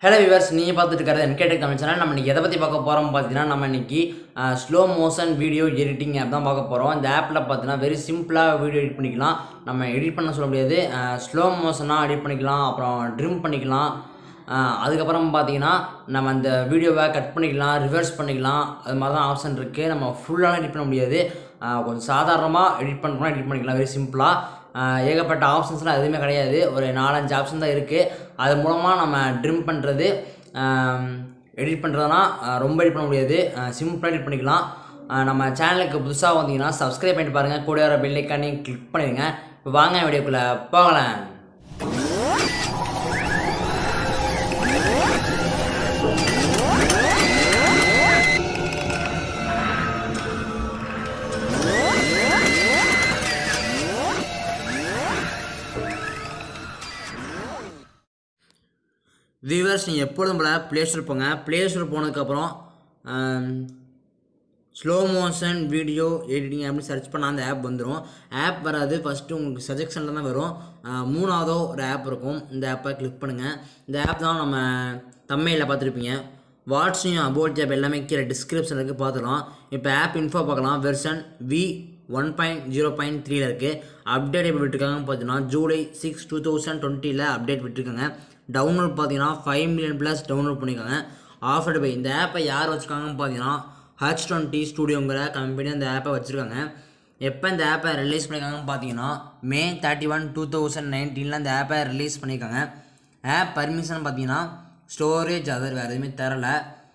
hello viewers நீங்கள் பார்த்துட்டு இருக்கிறது எம்கேடெக் தமிழ் சேனல் நம்ம இன்னைக்கு எதை பற்றி பார்க்க போகிறோம் பார்த்தீங்கன்னா நம்ம இன்னைக்கு slow motion video editing app தான் பார்க்க போகிறோம் இந்த ஆப்பில் பார்த்தீங்கன்னா வெரி சிம்பிளாக வீடியோ எடிட் பண்ணிக்கலாம் நம்ம எடிட் பண்ண சொல்ல முடியாது ஸ்லோ மோஷனாக எடிட் பண்ணிக்கலாம் அப்புறம் ட்ரிம் பண்ணிக்கலாம் அஹ் அதுக்கப்புறம் பார்த்தீங்கன்னா நம்ம அந்த வீடியோவை கட் பண்ணிக்கலாம் ரிவர்ஸ் பண்ணிக்கலாம் அது மாதிரி தான் ஆப்ஷன் இருக்குது நம்ம ஃபுல்லாக எடிட் பண்ண முடியாது அஹ் கொஞ்சம் சாதாரணமாக எடிட் பண்ணுறோம்னா எடிட் பண்ணிக்கலாம் வெரி சிம்பிளாக ஏகப்பட்ட ஆப்ஷன்ஸ்லாம் எதுவுமே கிடையாது ஒரு நாலஞ்சு ஆப்ஷன் தான் இருக்குது அது மூலமாக நம்ம ட்ரிம் பண்ணுறது எடிட் பண்ணுறதுனா ரொம்ப எடிட் பண்ண முடியாது சிம்பிளாக எடிட் பண்ணிக்கலாம் அஹ் நம்ம சேனலுக்கு புதுசாக வந்தீங்கன்னா சப்ஸ்கிரைப் பண்ணிட்டு பாருங்கள் கூட வர பெல் ஐக்கானையும் கிளிக் பண்ணிடுங்க இப்போ வாங்க வீடியோக்குள்ளே போகலாம் வியூவர்ஸ் நீங்கள் எப்பொழுதும் போல ப்ளே ஸ்டோர் போங்க ப்ளே ஸ்டோர் போனதுக்கப்புறம் ஸ்லோ மோஷன் வீடியோ எடிட்டிங் அப்படின்னு சர்ச் பண்ணால் அந்த ஆப் வந்துடும் ஆப் வராது ஃபஸ்ட்டு உங்களுக்கு சஜெக்ஷனில் தான் வரும் அஹ் மூணாவதோ ஒரு ஆப் இருக்கும் இந்த ஆப்பை கிளிக் பண்ணுங்கள் இந்த ஆப் தான் நம்ம தம்மையில் பார்த்துருப்பீங்க வாட்ஸையும் அபோட் ஆப் எல்லாமே கீழே டிஸ்கிரிப்ஷன் இருக்குது பார்த்துக்கலாம் இப்போ ஆப் இன்ஃபோ பார்க்கலாம் version V one point zero point த்ரீல இருக்குது அப்டேட் எப்படி விட்டுருக்காங்கன்னு பார்த்தீங்கன்னா ஜூலை சிக்ஸ் டூ தௌசண்ட் டுவெண்ட்டியில் அப்டேட் விட்டுருக்காங்க டவுன்லோட் பார்த்தீங்கன்னா ஃபைவ் மில்லியன் ப்ளஸ் டவுன்லோட் பண்ணியிருக்காங்க ஆஃபர்டு பை இந்த ஆப்பை யார் வச்சுருக்காங்கன்னு பார்த்தீங்கன்னா ஹச் டுவெண்ட்டி ஸ்டூடியோங்கிற கம்பெனி அந்த ஆப்பை வச்சுருக்காங்க எப்போ இந்த ஆப்பை ரிலீஸ் பண்ணியிருக்காங்கன்னு பார்த்தீங்கன்னா May thirty one two thousand நைன்டீனில் இந்த ஆப்பை ரிலீஸ் பண்ணியிருக்காங்க ஆப் பர்மிஷன் பார்த்தீங்கன்னா ஸ்டோரேஜ் அதர் வேறு எதுவுமே தரல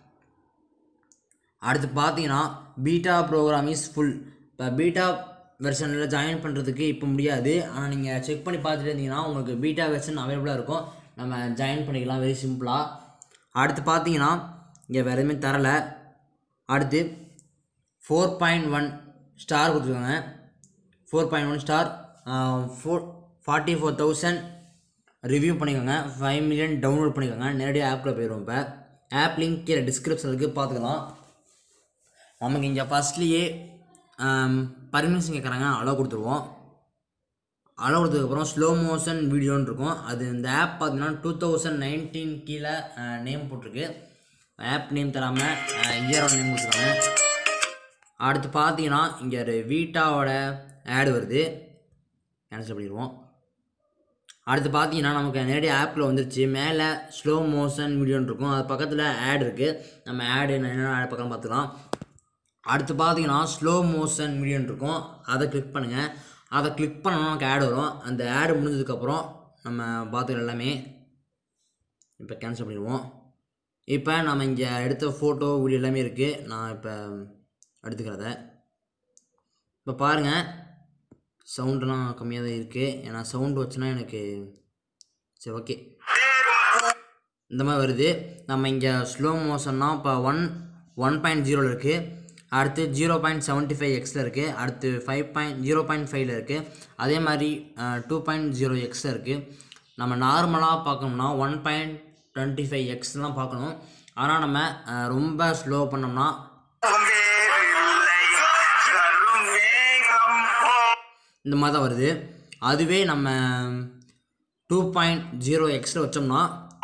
அடுத்து பார்த்தீங்கன்னா பீட்டா ப்ரோக்ராம் இஸ் ஃபுல் இப்போ பீட்டா வெர்ஷனில் ஜாயின் பண்ணுறதுக்கு இப்போ முடியாது ஆனால் நீங்கள் செக் பண்ணி பார்த்துட்டு இருந்தீங்கன்னா உங்களுக்கு பீட்டா வெர்ஷன் அவைலபிளாக இருக்கும் நம்ம ஜாயின் பண்ணிக்கலாம் வெரி சிம்பிளாக அடுத்து பார்த்தீங்கன்னா இங்கே வேறு எதுவுமே தரலை அடுத்து ஃபோர் பாயிண்ட் ஒன் ஸ்டார் கொடுத்துருக்காங்க four point one star four forty four thousand review பண்ணிக்கோங்க ஃபைவ் மில்லியன் டவுன்லோட் பண்ணிக்கோங்க நேரடியாக ஆப்பில் போயிடும் இப்போ ஆப் லிங்க் கீழே டிஸ்கிரிப்ஷன் இருக்குது பார்த்துக்கலாம் நமக்கு இங்கே ஃபஸ்ட்லேயே பர்மிஷன் கேட்குறாங்க அலோவ் கொடுத்துருவோம் அலோவ் கொடுத்ததுக்கப்புறம் ஸ்லோ மோஷன் வீடியோன்னு இருக்கும் அது இந்த ஆப் பார்த்தீங்கன்னா டூ தௌசண்ட் நைன்டீன் கீழே நேம் போட்டிருக்கு ஆப் நேம் தராமல் இயரோட நேம் கொடுத்துருக்காங்க அடுத்து பார்த்தீங்கன்னா இங்கே ஒரு வீட்டாவோட ஆடு வருது கேன்சல் பண்ணிடுவோம் அடுத்து பார்த்தீங்கன்னா நமக்கு நேரடி ஆப்பில் வந்துருச்சு மேலே ஸ்லோ மோஷன் வீடியோன்னு இருக்கும் அது பக்கத்தில் ஆட் இருக்குது நம்ம ஆடு என்ன ஆட் பக்கம் பார்த்துக்கலாம் அடுத்து பார்த்தீங்கன்னா ஸ்லோ மோஷன் வீடியோன்னு இருக்கும் அதை கிளிக் பண்ணுங்கள் அதை கிளிக் பண்ணோன்னா நமக்கு ஆட் வரும் அந்த ஆடு முடிஞ்சதுக்கப்புறம் நம்ம பார்த்துக்கலாம் எல்லாமே இப்போ கேன்சல் பண்ணிடுவோம் இப்போ நம்ம இங்கே எடுத்த ஃபோட்டோ வீடியோ எல்லாமே இருக்குது நான் இப்போ எடுத்துக்கிறத இப்போ பாருங்கள் சவுண்டெலாம் கம்மியாக தான் இருக்குது ஏன்னா சவுண்டு வச்சுன்னா எனக்கு சரி ஓகே இந்த மாதிரி வருது நம்ம இங்கே ஸ்லோ மோஷன்னா இப்போ ஒன் ஒன் பாயிண்ட் ஜீரோவில் இருக்குது அடுத்து ஜீரோ பாயிண்ட் செவன்ட்டி ஃபைவ் எக்ஸில் இருக்குது அடுத்து ஃபைவ் பாயிண்ட் ஜீரோ பாயிண்ட் ஃபைவ்ல இருக்குது அதே மாதிரி டூ பாயிண்ட் ஜீரோ எக்ஸில் இருக்குது நம்ம நார்மலாக பார்க்கணும்னா ஒன் பாயிண்ட் டுவெண்ட்டி ஃபைவ் எக்ஸ்லாம் பார்க்கணும் ஆனால் நம்ம அஹ், ரொம்ப ஸ்லோ பண்ணோம்னா இந்த மாதிரி தான் வருது அதுவே நம்ம டூ பாயிண்ட் ஜீரோ எக்ஸில் வச்சோம்னா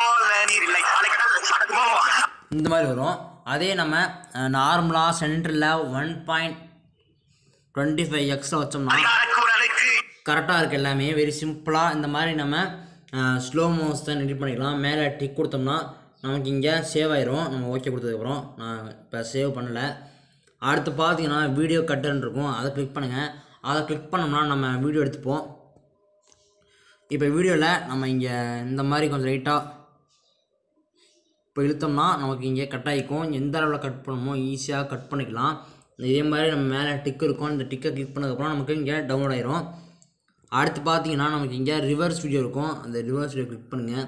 இந்த மாதிரி வரும் அதே நம்ம நார்மலாக சென்டரில் ஒன் பாயிண்ட் டுவெண்ட்டி ஃபைவ் எக்ஸில் வச்சோம்னா கரெக்டாக இருக்குது எல்லாமே வெரி சிம்பிளாக இந்த மாதிரி நம்ம ஸ்லோ மோஷன் எடிட் பண்ணிக்கலாம் மேலே டிக் கொடுத்தோம்னா நமக்கு இங்கே சேவ் ஆயிரும் நம்ம ஓகே கொடுத்ததுக்கப்புறம் நான் இப்போ சேவ் பண்ணலை அடுத்து பார்த்தீங்கன்னா வீடியோ கட்டுன்னு இருக்கும் அதை கிளிக் பண்ணுங்கள் அதை கிளிக் பண்ணோம்னா நம்ம வீடியோ எடுத்துப்போம் இப்போ வீடியோவில் நம்ம இங்கே இந்த மாதிரி கொஞ்சம் லைட்டாக இப்போ இழுத்தோம்னா நமக்கு இங்கே கட் ஆகிக்கும் எந்த அளவில் கட் பண்ணணுமோ ஈஸியாக கட் பண்ணிக்கலாம் இதே மாதிரி நம்ம மேலே டிக் இருக்கும் இந்த டிக்கை கிளிக் பண்ணதுக்கப்புறம் நமக்கு இங்கே டவுன்லோட் ஆயிரும் அடுத்து பார்த்தீங்கன்னா நமக்கு இங்கே ரிவர்ஸ் வீடியோ இருக்கும் அந்த ரிவர்ஸ் வீடியோ கிளிக் பண்ணுங்கள்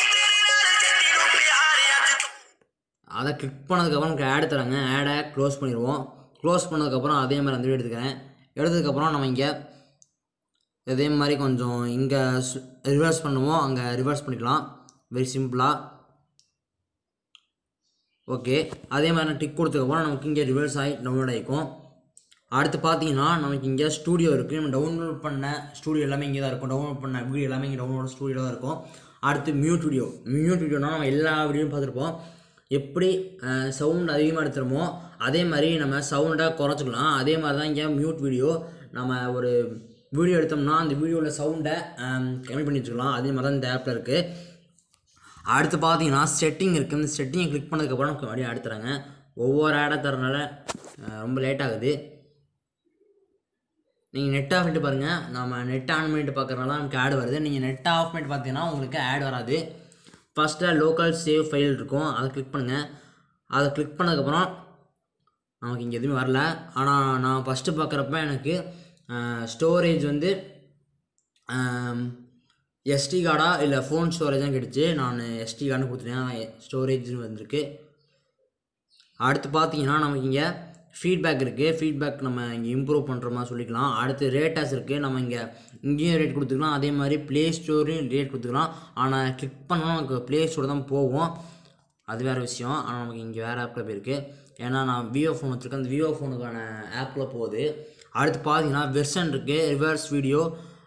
அதை கிளிக் பண்ணதுக்கப்புறம் நமக்கு ஆடு தராங்க ஆடை க்ளோஸ் பண்ணிடுவோம் க்ளோஸ் பண்ணதுக்கப்புறம் அதே மாதிரி அந்த வீடியோ எடுத்துக்கிறேன் எடுத்ததுக்கப்புறம் நம்ம இங்கே இதே மாதிரி கொஞ்சம் இங்கே ரிவர்ஸ் பண்ணுவோம் அங்கே ரிவர்ஸ் பண்ணிக்கலாம் வெரி சிம்பிளாக ஓகே அதே மாதிரி நான் டிக் கொடுத்ததுக்கப்புறம் நமக்கு இங்கே ரிவர்ஸ் ஆகி டவுன்லோட் ஆகிக்கும் அடுத்து பார்த்தீங்கன்னா நமக்கு இங்கே ஸ்டூடியோ இருக்குது நம்ம டவுன்லோட் பண்ண ஸ்டூடியோ எல்லாமே இங்கே தான் இருக்கும் டவுன்லோட் பண்ண வீடியோ எல்லாமே இங்கே டவுன்லோட் ஸ்டூடியோ தான் இருக்கும் அடுத்து மியூட் வீடியோ மியூட் வீடியோனா நம்ம எல்லா வீடியோவும் பார்த்துருப்போம் எப்படி சவுண்ட் அதிகமாக எடுத்துருமோ அதே மாதிரி நம்ம சவுண்டை குறைச்சிக்கலாம் அதே மாதிரி தான் இங்கே மியூட் வீடியோ நம்ம ஒரு வீடியோ எடுத்தோம்னா அந்த வீடியோவில் சவுண்டை கம்மி பண்ணி வச்சுக்கலாம் அதே மாதிரி தான் இந்த ஆப்பில் இருக்குது அடுத்து பார்த்தீங்கன்னா செட்டிங் இருக்குது இந்த செட்டிங்கை கிளிக் பண்ணதுக்கப்புறம் நமக்கு அப்படியே அடுத்துறாங்க ஒவ்வொரு ஆடாக தரனால அஹ், ரொம்ப லேட் ஆகுது நீங்கள் நெட் ஆஃப் பண்ணிட்டு பாருங்கள் நம்ம நெட் ஆன் பண்ணிட்டு பார்க்குறனால நமக்கு ஆட் வருது நீங்கள் நெட் ஆஃப் பண்ணிட்டு பார்த்தீங்கன்னா உங்களுக்கு ஆட் வராது ஃபஸ்ட்டு லோக்கல் சேவ் ஃபைல் இருக்கும் அதை கிளிக் பண்ணுங்கள் அதை கிளிக் பண்ணதுக்கப்புறம் நமக்கு இங்கே எதுவுமே வரல ஆனால் நான் ஃபஸ்ட்டு பார்க்குறப்ப எனக்கு ஸ்டோரேஜ் வந்து எஸ்டி கார்டா இல்லை ஃபோன் ஸ்டோரேஜ் தான் கிடச்சி நான் எஸ்டி கார்டு கொடுத்துட்டேன் ஸ்டோரேஜ்னு வந்திருக்கு அடுத்து பார்த்தீங்கன்னா நமக்கு இங்கே ஃபீட்பேக் இருக்குது ஃபீட்பேக் நம்ம இங்கே இம்ப்ரூவ் பண்ணுற மாதிரி சொல்லிக்கலாம் அடுத்து ரேட்டாஸ் இருக்குது நம்ம இங்கே இங்கேயும் ரேட் கொடுத்துக்கலாம் அதே மாதிரி ப்ளே ஸ்டோரையும் ரேட் கொடுத்துக்கலாம் ஆனால் கிளிக் பண்ணால் நமக்கு ப்ளே ஸ்டோர் தான் போகும் அது வேறு விஷயம் ஆனால் நமக்கு இங்கே வேறு ஆப்பில் போயிருக்கு ஏன்னா நான் விவோ ஃபோன் வச்சுருக்கேன் அந்த விவோ ஃபோனுக்கான ஆப்பில் போகுது அடுத்து பார்த்தீங்கன்னா வெர்ஷன் இருக்குது reverse video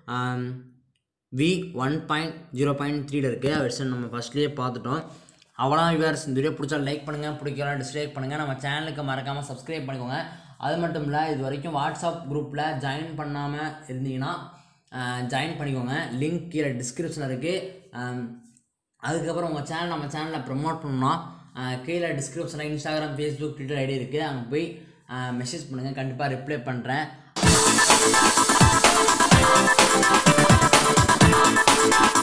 V one point zero point த்ரீல இருக்குது வெர்ஷன் நம்ம ஃபஸ்ட்லேயே பார்த்துட்டோம் அவ்வளோதான் விவர்ஸ் இந்த வீடியோ பிடிச்சா லைக் பண்ணுங்கள் பிடிக்கலாம் டிஸ்லைக் பண்ணுங்கள் நம்ம சேனலுக்கு மறக்காமல் சப்ஸ்கிரைப் பண்ணிக்கோங்க அது மட்டும் இல்லை இது வரைக்கும் வாட்ஸ்அப் குரூப்பில் ஜாயின் பண்ணாமல் இருந்தீங்கன்னா ஜாயின் பண்ணிக்கோங்க லிங்க் கீழே டிஸ்கிரிப்ஷனில் இருக்குது அதுக்கப்புறம் உங்கள் சேனல் நம்ம சேனலை ப்ரமோட் பண்ணோம்னா அஹ், கீழே டிஸ்கிரிப்ஷனில் இன்ஸ்டாகிராம் ஃபேஸ்புக் ட்விட்டர் ஐடி இருக்குது அங்கே போய் மெசேஜ் பண்ணுங்கள் கண்டிப்பாக ரிப்ளை பண்ணுறேன்